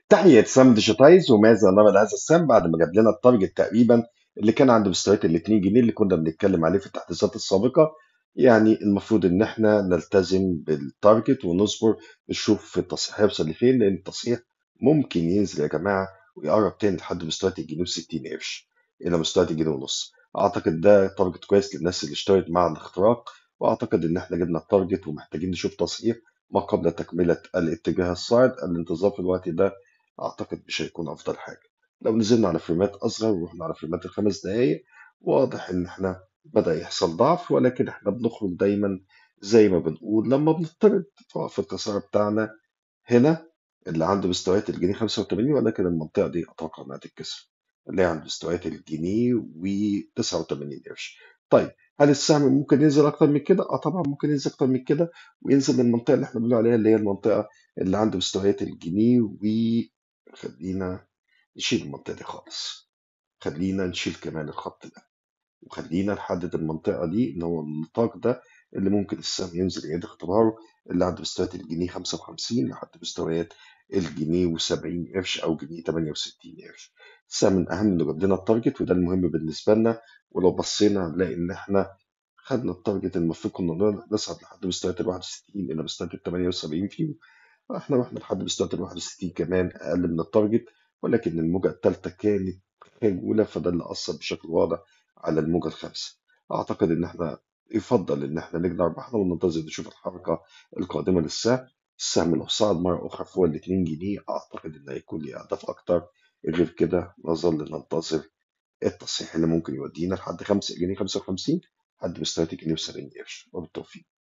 تحية سام ديجيتايز وماذا نرى لهذا السهم بعد ما جاب لنا التارجت تقريبا اللي كان عند مستويات ال 2 جنيه اللي كنا بنتكلم عليه في التحديثات السابقة يعني المفروض ان احنا نلتزم بالتارجت ونصبر نشوف التصحيح هيوصل لفين لان التصحيح ممكن ينزل يا جماعة ويقرب تاني لحد مستويات الجنيه و60 قرش الى مستويات الجنيه ونص اعتقد ده تارجت كويس للناس اللي اشترت مع الاختراق واعتقد ان احنا جبنا التارجت ومحتاجين نشوف تصحيح ما قبل تكملة الاتجاه الصاعد الانتظار في الوقت ده أعتقد مش هيكون أفضل حاجة لو نزلنا على فريمات أصغر ورحنا على فريمات الخمس دقايق واضح إن إحنا بدأ يحصل ضعف ولكن إحنا بنخرج دايما زي ما بنقول لما بنضطرب في الخسارة بتاعنا هنا اللي عند مستويات الجنيه 85 ولكن المنطقة دي أتوقع إنها تتكسر اللي هي عند مستويات الجنيه و 89 قرش طيب هل السهم ممكن ينزل أكتر من كده؟ أه طبعا ممكن ينزل أكتر من كده وينزل للمنطقة اللي إحنا بنقول عليها اللي هي المنطقة اللي عند مستويات الجنيه و خلينا نشيل المنطقة دي خالص خلينا نشيل كمان الخط ده وخلينا نحدد المنطقة دي إن هو النطاق ده اللي ممكن السهم ينزل يعيد اختباره اللي عند مستويات الجنيه 55 لحد مستويات الجنيه و70 قرش أو جنيه 68 قرش السهم من أهم إنه جاب لنا التارجت وده المهم بالنسبة لنا ولو بصينا هنلاقي إن إحنا خدنا التارجت المفروض كنا نصعد لحد مستويات ال 61 إلى مستويات ال 78 فيه احنا رحنا لحد مستوى ال 61 كمان اقل من التارجت ولكن الموجة الثالثة كانت خجولة فده اللي أثر بشكل واضح على الموجة الخامسة أعتقد إن احنا يفضل إن احنا نجني أرباحنا وننتظر نشوف الحركة القادمة للسهم السهم لو صعد مرة أخرى فوق ال 2 جنيه أعتقد إن هيكون ليه أهداف أكتر غير كده نظل ننتظر التصحيح اللي ممكن يودينا لحد 5 جنيه 55 لحد مستويات الجنيه و70 قرش وبالتوفيق